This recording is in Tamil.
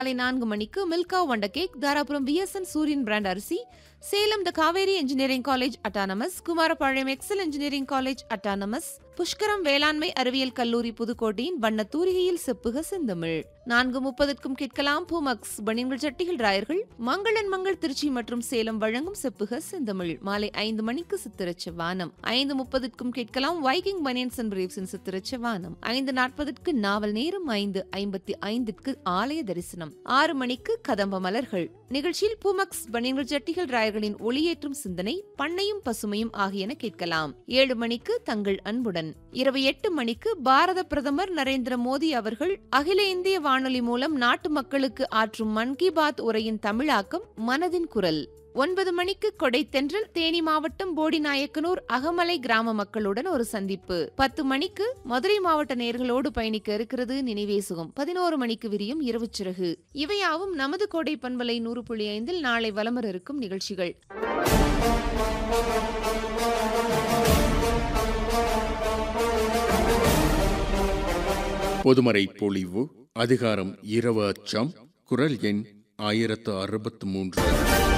மாலை நான்கு மணிக்கு Milka wonder cake Dharapuram VSN Suriyan brand அரிசி Salem the Kaveri engineering college autonomous Kumarapalayam Excel engineering college autonomous Pushkaram வேளாண்மை அறிவியல் கல்லூரி புதுக்கோட்டையின் வண்ண தூரிகையில் செப்புக செந்தமிழ் நான்கு முப்பதுக்கும் கேட்கலாம் பூமக்ஸ் பனியன்கள் சட்டிகள் ராயர்கள் மங்களன் மங்கள் திருச்சி மற்றும் சேலம் வழங்கும் செப்புக செந்தமிழ் மாலை ஐந்து மணிக்கு சித்திரச்ச வானம் ஐந்து முப்பதுக்கும் கேட்கலாம் வைக்கிங் பனியன்ஸ் அண்ட் பிரேவ்ஸின் சித்திரச்ச வானம் ஐந்து நாற்பதுக்கு நாவல் நேரம் ஐந்து ஐம்பத்தி ஐந்திற்கு ஆலய தரிசனம் ஆறு மணிக்கு கதம்ப மலர்கள் நிகழ்ச்சியில் பூமக்ஸ் பனியன்கள் சட்டிகள் ராயர்களின் ஒளியேற்றும் சிந்தனை பண்ணையும் பசுமையும் ஆகியன கேட்கலாம் ஏழு மணிக்கு தங்கள் அன்புடன் இரவு எட்டு மணிக்கு பாரத பிரதமர் நரேந்திர மோடி அவர்கள் அகில இந்திய வானொலி மூலம் நாட்டு மக்களுக்கு ஆற்றும் மன் கி பாத் உரையின் தமிழாக்கம் மனதின் குரல் ஒன்பது மணிக்கு கொடை தென்றல் தேனி மாவட்டம் போடிநாயக்கனூர் அகமலை கிராம மக்களுடன் ஒரு சந்திப்பு பத்து மணிக்கு மதுரை மாவட்ட நேர்களோடு பயணிக்க இருக்கிறது நினைவேசுகம் பதினோரு மணிக்கு விரியும் இரவு சிறகு இவையாவும் நமது கோடை பண்பலை நூறு புள்ளி ஐந்தில் நாளை வலமர இருக்கும் நிகழ்ச்சிகள் பொதுமறை பொழிவு அதிகாரம் இரவு அச்சம் குரல் எண் ஆயிரத்து அறுபத்து மூன்று